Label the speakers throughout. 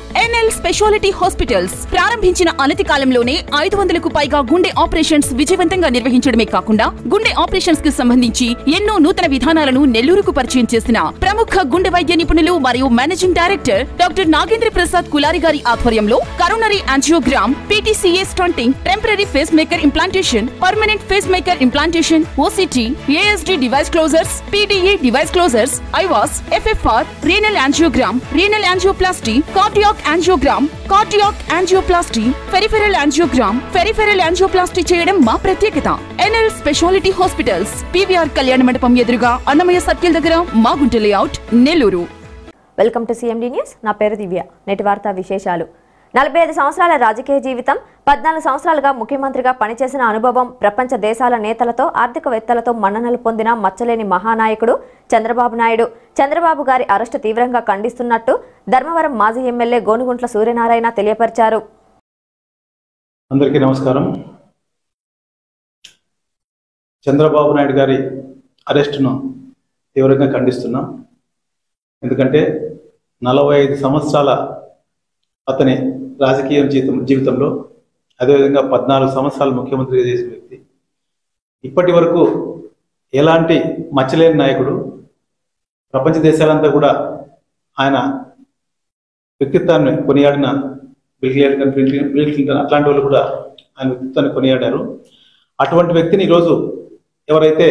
Speaker 1: NL speciality hospitals ప్రారంభించిన అనతి కాలంలోనే ఐదు వందలకు పైగా గుండె ఆపరేషన్స్ విజయవంతంగా నిర్వహించడమే కాకుండా గుండె ఆపరేషన్స్ కి సంబంధించి ఎన్నో నూతన విధానాలను నెల్లూరుకు పరిచయం చేసిన ప్రముఖ గుండె వైద్య నిపుణులు మరియు managing director doctor Nagendra Prasad Kulari గారి ఆధ్వర్యంలో coronary angiogram PTCA stenting temporary pacemaker implantation permanent pacemaker implantation OCT ASD device closures PDA device closures IVUS FFR renal angiogram renal angioplasty cardiac angiogram cardiac angioplasty peripheral angiogram peripheral angioplasty చేయడం మా ప్రత్యేకత NL speciality hospitals PVR కళ్యాణ మండపం ఎదురుగా Annamayya circle దగ్గర Magunta layout Nellore
Speaker 2: welcome to CMD news నా పేరు దివ్య నేటి వార్తా విశేషాలు నలభై ఐదు సంవత్సరాల రాజకీయ జీవితం పద్నాలుగు సంవత్సరాలుగా ముఖ్యమంత్రిగా పనిచేసిన అనుభవం ప్రపంచ దేశాల నేతలతో ఆర్థికవేత్తలతో మన్ననలు పొందిన మచ్చలేని మహానాయకుడు చంద్రబాబు నాయుడు చంద్రబాబు గారి అరెస్టు తీవ్రంగా ఖండిస్తున్నట్టు ధర్మవరం మాజీ ఎమ్మెల్యే గోనుగుంట్ల సూర్యనారాయణ తెలియపరిచారు
Speaker 3: అందరికీ నమస్కారం చంద్రబాబు నాయుడు గారి అరెస్టును తీవ్రంగా ఖండిస్తున్నాం ఎందుకంటే నలభై ఐదు సంవత్సరాల అతని రాజకీయ జీవితం జీవితంలో అదేవిధంగా పద్నాలుగు సంవత్సరాలు ముఖ్యమంత్రిగా చేసిన వ్యక్తి ఇప్పటి వరకు ఎలాంటి మచ్చలేని నాయకుడు ప్రపంచ దేశాలంతా కూడా ఆయన వ్యక్తిత్వాన్ని కొనియాడిన బిల్ క్లింటన్ బిల్ క్లింటన్ అట్లాంటి వాళ్ళు కూడా ఆయన వ్యక్తిత్వాన్ని కొనియాడారు అటువంటి వ్యక్తిని ఈరోజు ఎవరైతే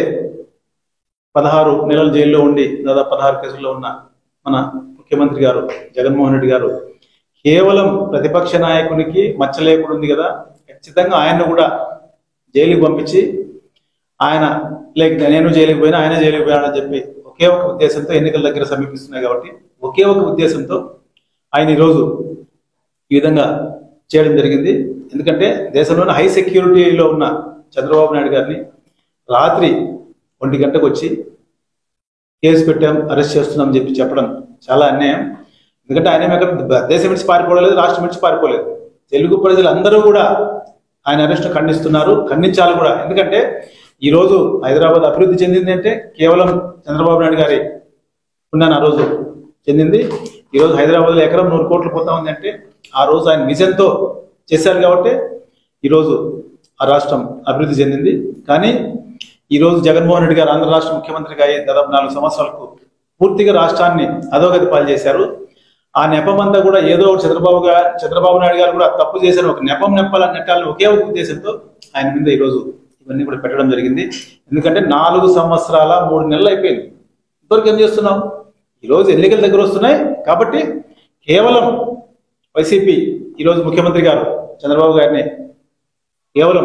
Speaker 3: పదహారు నెలల జైల్లో ఉండి దాదాపు పదహారు కేసుల్లో ఉన్న మన ముఖ్యమంత్రి గారు జగన్మోహన్ రెడ్డి గారు కేవలం ప్రతిపక్ష నాయకునికి మచ్చ లేకుండా ఉంది కదా ఖచ్చితంగా ఆయన్ను కూడా జైలుకి పంపించి ఆయన లేక నేను జైలుకి పోయినా ఆయన జైలుకి పోయాడని చెప్పి ఒకే ఒక ఉద్దేశంతో ఎన్నికల దగ్గర సమీపిస్తున్నాయి కాబట్టి ఒకే ఒక ఉద్దేశంతో ఆయన ఈరోజు ఈ విధంగా చేయడం జరిగింది ఎందుకంటే దేశంలోని హై సెక్యూరిటీలో ఉన్న చంద్రబాబు నాయుడు గారిని రాత్రి ఒంటి గంటకు వచ్చి కేసు పెట్టాం అరెస్ట్ చేస్తున్నాం చెప్పి చెప్పడం చాలా అన్యాయం ఎందుకంటే ఆయన ఏమీ ఎక్కడ దేశం విడిచి పారిపోలేదు రాష్ట్రం విడిచి పారిపోలేదు తెలుగు ప్రజలందరూ కూడా ఆయన అరెస్ట్ ఖండిస్తున్నారు ఖండించాలి కూడా ఎందుకంటే ఈ రోజు హైదరాబాద్ అభివృద్ధి చెందింది అంటే కేవలం చంద్రబాబు నాయుడు గారి ఉన్నాను ఆ రోజు చెందింది ఈ రోజు హైదరాబాద్ లో ఎకరం నూరు కోట్లు పోతా ఉంది అంటే ఆ రోజు ఆయన విజన్ తో చేశారు కాబట్టి ఈ రోజు ఆ రాష్ట్రం అభివృద్ధి చెందింది కానీ ఈ రోజు జగన్మోహన్ రెడ్డి గారు ఆంధ్ర రాష్ట్ర ముఖ్యమంత్రిగా అయ్యి దాదాపు నాలుగు సంవత్సరాలకు పూర్తిగా రాష్ట్రాన్ని అధోగతి పాలు చేశారు ఆ నెపం అంతా కూడా ఏదో ఒకటి చంద్రబాబు గారు చంద్రబాబు నాయుడు గారు కూడా తప్పు చేశారు ఒక నెపం నెప్పాల నెట్టాలని ఒకే ఒక ఉద్దేశంతో ఆయన మీద ఈరోజు ఇవన్నీ కూడా పెట్టడం జరిగింది ఎందుకంటే నాలుగు సంవత్సరాల మూడు నెలలు అయిపోయింది ఇంతవరకు ఏం చేస్తున్నాం ఈరోజు ఎన్నికల దగ్గర వస్తున్నాయి కాబట్టి కేవలం వైసీపీ ఈరోజు ముఖ్యమంత్రి గారు చంద్రబాబు గారిని కేవలం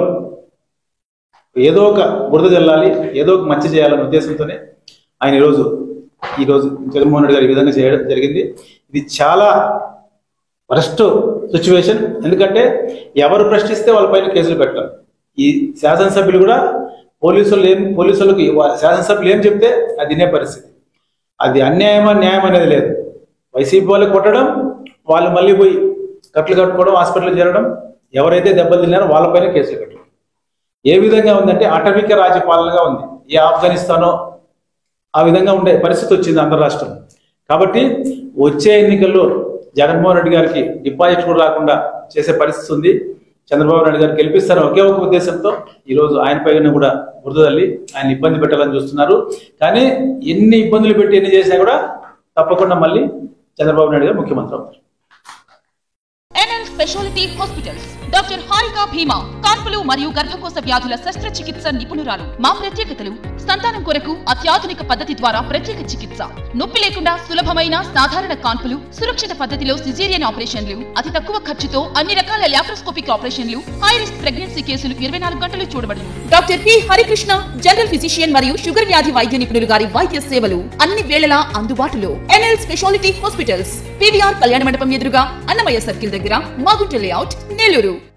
Speaker 3: ఏదో ఒక బురద జల్లాలి ఏదో ఒక మంచి చేయాలనే ఉద్దేశంతోనే ఆయన ఈరోజు ఈరోజు జగన్మోహన్ రెడ్డి గారు ఈ విధంగా చేయడం జరిగింది ఇది చాలా వరస్ట్ సిచ్యువేషన్ ఎందుకంటే ఎవరు ప్రశ్నిస్తే వాళ్ళపైన కేసులు పెట్టడం ఈ శాసనసభ్యులు కూడా పోలీసులు ఏం పోలీసులకు వా- శాసనసభ్యులు ఏం చెప్తే అది వినే పరిస్థితి అది అన్యాయమా న్యాయం అనేది లేదు వైసీపీ వాళ్ళు కొట్టడం వాళ్ళు మళ్ళీ పోయి కట్లు కట్టుకోవడం హాస్పిటల్ చేరడం ఎవరైతే దెబ్బలు తిన్నారో వాళ్ళపైన కేసులు కట్టడం ఏ విధంగా ఉందంటే అటవిక రాజ్యపాలనగా ఉంది ఏ ఆఫ్ఘనిస్తానో ఆ విధంగా ఉండే పరిస్థితి వచ్చింది ఆంధ్ర రాష్ట్రం కాబట్టి వచ్చే ఎన్నికల్లో జగన్మోహన్ రెడ్డి గారికి డిపాజిట్ కూడా రాకుండా చేసే పరిస్థితి ఉంది చంద్రబాబు నాయుడు గారు గెలిపిస్తారు ఒకే ఒక ఉద్దేశంతో ఈ రోజు ఆయన పైన కూడా బురద తల్లి ఆయన ఇబ్బంది పెట్టాలని చూస్తున్నారు కానీ ఎన్ని ఇబ్బందులు పెట్టి ఎన్ని చేసినా కూడా తప్పకుండా మళ్ళీ చంద్రబాబు నాయుడు గారు ముఖ్యమంత్రి అవుతారు
Speaker 1: NL speciality hospitals doctor Harika Bhima కాన్పులు మరియు గర్భకోశ వ్యాధుల శస్త్రచికిత్స నిపుణురాలు మా ప్రత్యేకతలు సంతానం కొరకు అత్యాధునిక పద్ధతి ద్వారా ప్రత్యేక చికిత్స నొప్పి లేకుండా సులభమైన సాధారణ కాన్పులు సురక్షిత పద్ధతిలో సిజేరియన్ ఆపరేషన్లు అతి తక్కువ ఖర్చుతో అన్ని రకాల లాప్రోస్కోపిక్ ఆపరేషన్లు హై రిస్క్ ప్రెగ్నెన్సీ కేసులు ఇరవై నాలుగు గంటలు చూడబడును doctor P Harikrishna general physician మరియు షుగర్ వ్యాధి వైద్య నిపుణులు గారి వైద్య సేవలు అన్ని వేళలా అందుబాటులో ఎన్ఎల్ స్పెషాలిటీ హాస్పిటల్స్ పివిఆర్ కళ్యాణ మండపం ఎదురుగా అన్నమయ్య సర్కిల్ దగ్గర మాగుంట లేఅవుట్ నెల్లూరు